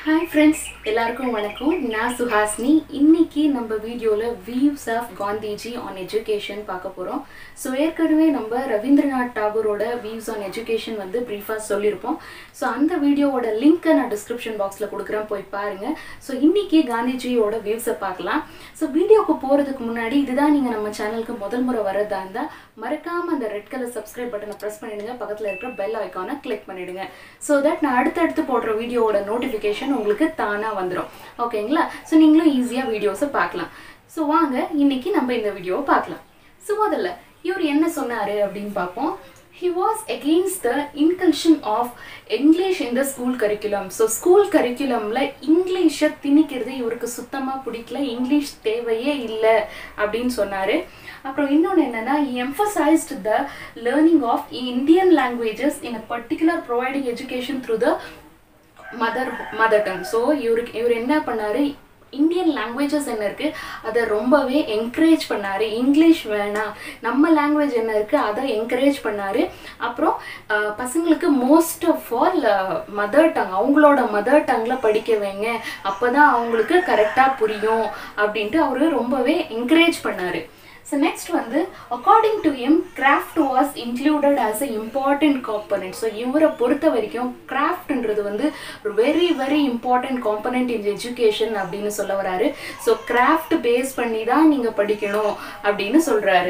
hi friends எல்லாருக்கும் வணக்கம் நான் சுஹாஸ்னி இன்னைக்கு நம்ம வீடியோவில் views of Gandhiji on education பார்க்க போகிறோம் ஸோ ஏற்கனவே நம்ம ரவீந்திரநாத் டாகூரோட வியூஸ் ஆன் எஜுகேஷன் வந்து ப்ரீஃபாக சொல்லியிருப்போம் ஸோ அந்த வீடியோவோட லிங்க்கை நான் டிஸ்கிரிப்ஷன் பாக்ஸில் கொடுக்குறேன் போய் பாருங்கள் ஸோ இன்னைக்கு காந்திஜியோட வியூஸை பார்க்கலாம் ஸோ வீடியோக்கு போகிறதுக்கு முன்னாடி இதுதான் நீங்கள் நம்ம சேனலுக்கு முதல் முறை வரதா இருந்தால் மறக்காமல் அந்த ரெட் கலர் சப்ஸ்கிரைப் பட்டனை ப்ரெஸ் பண்ணிடுங்க பக்கத்தில் இருக்கிற பெல் ஐக்கானை கிளிக் பண்ணிடுங்க ஸோ தட் நான் அடுத்தடுத்து போடுற வீடியோவோட நோட்டிஃபிகேஷன் உங்களுக்கு தானாக வந்துடும் ஓகேங்களா ஸோ நீங்களும் ஈஸியாக வீடியோஸை பார்க்கலாம் ஸோ வாங்க இன்னைக்கு நம்ம இந்த வீடியோவை பார்க்கலாம் ஸோ முதல்ல இவர் என்ன சொன்னார் அப்படின்னு பார்ப்போம் he was against the inclusion of english in the school curriculum so school கரிக்குலமில் இங்கிலீஷை திணிக்கிறது இவருக்கு சுத்தமாக பிடிக்கல இங்கிலீஷ் தேவையே இல்லை அப்படின்னு சொன்னார் அப்புறம் இன்னொன்று என்னென்னா emphasized the learning of indian languages in a particular providing education through the mother mother tongue so இவருக்கு இவர் என்ன பண்ணாரு இந்தியன் லாங்குவேஜஸ் என்ன இருக்குது அதை ரொம்பவே என்கரேஜ் பண்ணார் இங்கிலீஷ் வேணாம் நம்ம லாங்குவேஜ் என்ன இருக்குது அதை என்கரேஜ் பண்ணார் அப்புறம் அஹ், பசங்களுக்கு most of all mother tongue அவங்களோட மதர் டங்கில் படிக்க வைங்க அப்போ தான் அவங்களுக்கு கரெக்டாக புரியும் அப்படின்ட்டு அவர் ரொம்பவே என்கரேஜ் பண்ணார் ஸோ நெக்ஸ்ட் வந்து according to M craft was included as a important component so இவரை பொறுத்த வரைக்கும் கிராஃப்ட்ன்றது வந்து very very important component in education அப்படின்னு சொல்ல வராரு ஸோ கிராஃப்ட் பேஸ் பண்ணி தான் நீங்கள் படிக்கணும் அப்படின்னு சொல்கிறாரு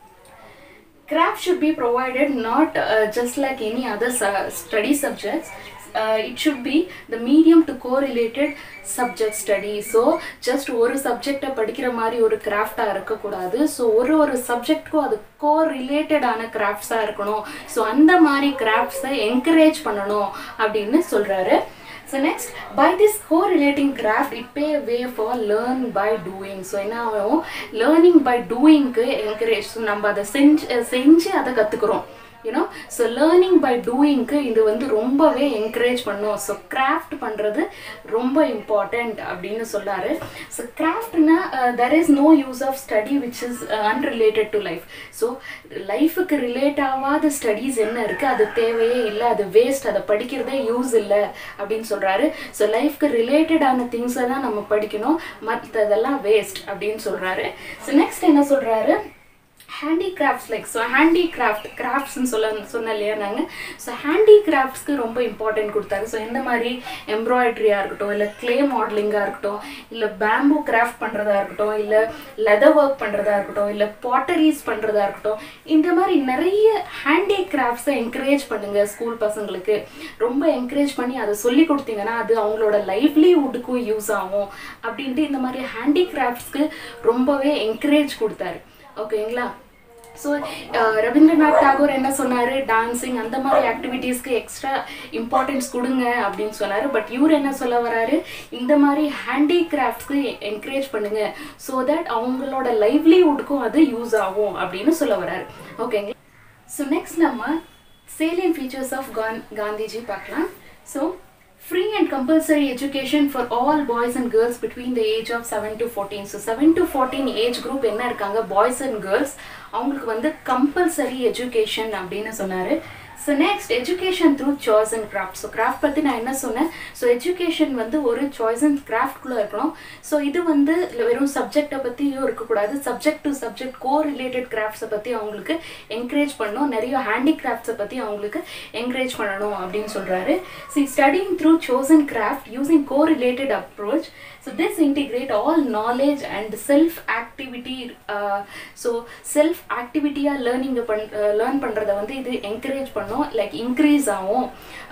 craft should be provided not uh, just like any other su- study subjects uh, it should be the medium to correlated subject study so just ஒரு சப்ஜெக்டை படிக்கிற மாதிரி ஒரு கிராஃப்டாக இருக்கக்கூடாது ஸோ ஒரு ஒரு சப்ஜெக்ட்க்கும் அது கோ ரிலேட்டடான கிராஃப்ட்ஸாக இருக்கணும் ஸோ அந்த மாதிரி கிராஃப்ட்ஸை என்கரேஜ் பண்ணணும் அப்படின்னு சொல்கிறாரு so next by this correlating craft it pay way for learn by doing so என்ன ஆகும் லேர்னிங் பை டூயிங்க்கு என்கரேஜ் ஸோ நம்ம அதை செஞ்சு செஞ்சு அதை கற்றுக்குறோம் யூனோ ஸோ லேர்னிங் பை டூயிங்க்கு இது வந்து ரொம்பவே என்கரேஜ் பண்ணும் ஸோ கிராஃப்ட் பண்ணுறது ரொம்ப இம்பார்ட்டண்ட் அப்படின்னு சொல்லாரு ஸோ கிராஃப்ட்னா there is no use of study which is unrelated to life so லைஃபுக்கு ரிலேட் ஆகாத ஸ்டடீஸ் என்ன இருக்குது அது தேவையே இல்லை அது வேஸ்ட் அதை படிக்கிறதே யூஸ் இல்லை அப்படின்னு சொல்கிறாரு ஸோ லைஃப்க்கு ரிலேட்டடான திங்ஸை தான் நம்ம படிக்கணும் மற்றதெல்லாம் வேஸ்ட் அப்படின்னு சொல்கிறாரு ஸோ நெக்ஸ்ட் என்ன சொல்கிறாரு ஹேண்டிகிராஃப்ட்ஸ் லைக் ஸோ ஹேண்டிகிராஃப்ட் கிராஃப்ட்ஸ்னு சொல்ல சொன்னேன் இல்லையா நாங்கள் ஸோ ஹேண்டிகிராஃப்ட்ஸ்க்கு ரொம்ப இம்பார்ட்டன்ட் கொடுத்தாரு ஸோ எந்த மாதிரி எம்ப்ராய்டரியாக இருக்கட்டும் இல்லை க்ளே மாடலிங்காக இருக்கட்டும் இல்லை பேம்பூ கிராஃப்ட் பண்ணுறதா இருக்கட்டும் இல்லை லெதர் ஒர்க் பண்ணுறதா இருக்கட்டும் இல்லை பாட்டரிஸ் பண்ணுறதா இருக்கட்டும் இந்த மாதிரி நிறைய ஹேண்டிகிராஃப்ட்ஸை என்கரேஜ் பண்ணுங்கள் ஸ்கூல் பசங்களுக்கு ரொம்ப என்கரேஜ் பண்ணி அதை சொல்லி கொடுத்தீங்கன்னா அது அவங்களோட லைவ்லிஹுட்டுக்கும் யூஸ் ஆகும் அப்படின்ட்டு இந்த மாதிரி ஹேண்டிகிராஃப்ட்ஸ்க்கு ரொம்பவே என்கரேஜ் கொடுத்தாரு ஓகேங்களா ஸோ ரவீந்திரநாத் தாகூர் என்ன சொன்னார் டான்ஸிங் அந்த மாதிரி ஆக்டிவிட்டீஸ்க்கு எக்ஸ்ட்ரா இம்பார்ட்டன்ஸ் கொடுங்க அப்படின்னு சொன்னார் பட் இவர் என்ன சொல்ல வராரு இந்த மாதிரி ஹேண்டிகிராஃப்ட்ஸ்க்கு என்கரேஜ் பண்ணுங்க ஸோ தட் அவங்களோட லைவ்லிஹுட்க்கும் அது யூஸ் ஆகும் அப்படின்னு சொல்ல வராரு ஓகேங்களா ஸோ நெக்ஸ்ட் நம்ம salient ஃபீச்சர்ஸ் ஆஃப் கான் காந்திஜி பார்க்கலாம் so free and compulsory education for all boys and girls between the age of seven to fourteen so seven to fourteen age group என்ன இருக்காங்க பாய்ஸ் அண்ட் கேர்ள்ஸ் அவங்களுக்கு வந்து compulsory education அப்படின்னு சொன்னார் so next education through choice and craft so craft பற்றி நான் என்ன சொன்னேன் ஸோ எஜுகேஷன் வந்து ஒரு சாய்ஸ் அண்ட் கிராஃப்ட்குள்ளே இருக்கணும் ஸோ இது வந்து வெறும் சப்ஜெக்டை பற்றியும் இருக்கக்கூடாது subject to subject co related கிராஃப்ட்ஸை பற்றி அவங்களுக்கு என்கரேஜ் பண்ணணும் நிறைய ஹேண்டிகிராஃப்ட்ஸை பற்றி அவங்களுக்கு என்கரேஜ் பண்ணணும் அப்படின்னு சொல்கிறாரு so studying through chosen craft using co related approach so this integrate all knowledge and self activity so self ஆக்டிவிட்டியாக லேர்னிங் பண் லேர்ன் பண்ணுறத வந்து இது என்கரேஜ் பண்ணும் லைக் இன்க்ரீஸ் ஆகும்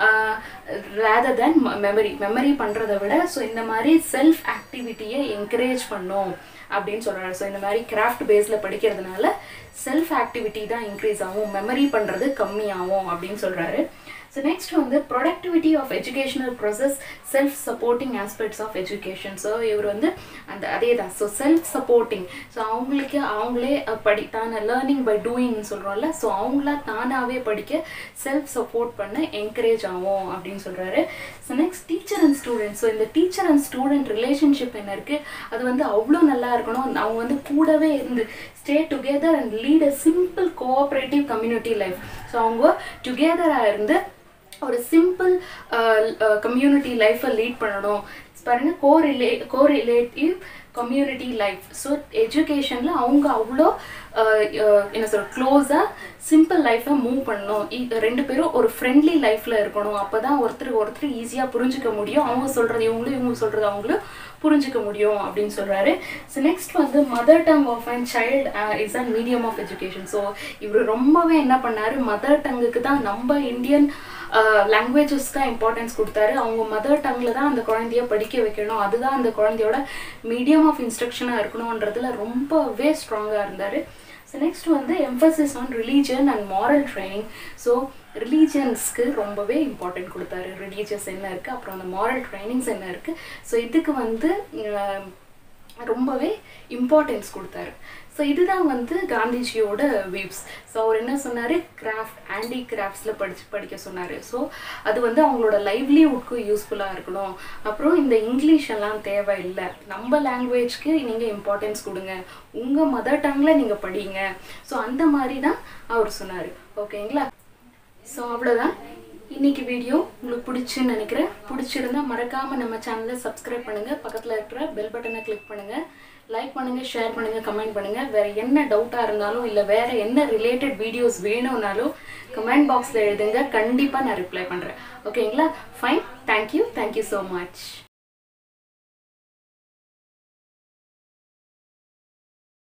ரேதர் தென் மெமரி மெமரி பண்ணுறத விட ஸோ இந்த மாதிரி செல்ஃப் ஆக்டிவிட்டியை என்கரேஜ் பண்ணும் அப்படின்னு சொல்கிறாரு ஸோ இந்த மாதிரி கிராஃப்ட் பேஸில் படிக்கிறதுனால செல்ஃப் ஆக்டிவிட்டி தான் இன்க்ரீஸ் ஆகும் மெமரி பண்ணுறது கம்மியாகும் அப்படின்னு சொல்கிறாரு ஸோ நெக்ஸ்ட் வந்து productivity of educational process self supporting aspects of education so இவர் வந்து அந்த அதே தான் ஸோ செல்ஃப் சப்போர்ட்டிங் ஸோ அவங்களுக்கு அவங்களே அஹ், படி தானே லேர்னிங் பை டூயிங்னு சொல்கிறோம்ல ஸோ அவங்களா தானாகவே படிக்க செல்ஃப் சப்போர்ட் பண்ண என்கரேஜ் ஆகும் அப்படின்னு சொல்கிறாரு so next teacher and student so இந்த டீச்சர் அண்ட் ஸ்டூடெண்ட் ரிலேஷன்ஷிப் என்ன இருக்குது அது வந்து அவ்வளோ நல்லா இருக்கணும் அவங்க வந்து கூடவே இருந்து stay together and lead a simple cooperative community life so அவங்க டுகெதராக இருந்து ஒரு சிம்பிள் கம்யூனிட்டி லைஃப்பை லீட் பண்ணணும் பாருங்க கோரிலே கோரிலேட்டிவ் கம்யூனிட்டி லைஃப் ஸோ எஜுகேஷனில் அவங்க அவ்வளோ அஹ், அஹ், என்ன சொல்ற க்ளோஸாக சிம்பிள் லைஃப்பை மூவ் பண்ணணும் இ- ரெண்டு பேரும் ஒரு ஃப்ரெண்ட்லி லைஃப்பில் இருக்கணும் அப்போ தான் ஒருத்தருக்கு ஒருத்தர் ஈஸியாக புரிஞ்சுக்க முடியும் அவங்க சொல்கிறது இவங்களும் இவங்க சொல்கிறது அவங்களும் புரிஞ்சுக்க முடியும் அப்படின்னு சொல்கிறாரு ஸோ நெக்ஸ்ட் வந்து mother tongue of and child is a medium of education so இவர் ரொம்பவே என்ன பண்ணாரு மதர் டங்குக்கு தான் நம்ம இந்தியன் லாங்குவேஜஸ் தான் இம்பார்ட்டன்ஸ் கொடுத்தாரு அவங்க மதர் டங்கில் தான் அந்த குழந்தைய படிக்க வைக்கணும் அதுதான் அந்த குழந்தையோட மீடியம் ஆஃப் இன்ஸ்ட்ரக்ஷனாக இருக்கணுன்றதுல ரொம்பவே ஸ்ட்ராங்காக இருந்தார் ஸோ நெக்ஸ்ட் வந்து emphasis on religion and moral training so ரிலீஜியன்ஸ்க்கு ரொம்பவே இம்பார்ட்டன்ட் கொடுத்தாரு ரிலீஜியஸ் என்ன இருக்குது அப்புறம் அந்த மாரல் ட்ரைனிங்ஸ் என்ன இருக்குது ஸோ இதுக்கு வந்து அஹ், ரொம்பவே இம்பார்ட்டன்ஸ் கொடுத்தாரு ஸோ இதுதான் வந்து காந்திஜியோட வியூஸ் ஸோ அவர் என்ன சொன்னார் கிராஃப்ட் ஹேண்டி கிராஃப்ட்ஸில் படிச்சு படிக்க சொன்னார் ஸோ அது வந்து அவங்களோட லைவ்லிவுட்க்கு யூஸ்ஃபுல்லாக இருக்கணும் அப்புறம் இந்த இங்கிலீஷ் எல்லாம் தேவையில்லை நம்ம லாங்குவேஜ்க்கு நீங்கள் இம்பார்ட்டன்ஸ் கொடுங்க உங்கள் மதர் டங்கில் நீங்கள் படிங்க ஸோ அந்த மாதிரி தான் அவர் சொன்னார் ஓகேங்களா ஸோ அவ்வளோதான் இன்னைக்கு வீடியோ உங்களுக்கு பிடிச்சுன்னு நினைக்கிறேன் பிடிச்சிருந்தா மறக்காமல் நம்ம சேனலை சப்ஸ்கிரைப் பண்ணுங்கள் பக்கத்தில் இருக்கிற பெல் பட்டனை கிளிக் பண்ணுங்கள் லைக் பண்ணுங்கள் ஷேர் பண்ணுங்கள் கமெண்ட் பண்ணுங்கள் வேறு என்ன டவுட்டாக இருந்தாலும் இல்லை வேறு என்ன ரிலேட்டட் வீடியோஸ் வேணும்னாலும் கமெண்ட் பாக்ஸில் எழுதுங்க கண்டிப்பாக நான் ரிப்ளை பண்ணுறேன் ஓகேங்களா fine thank you thank you so much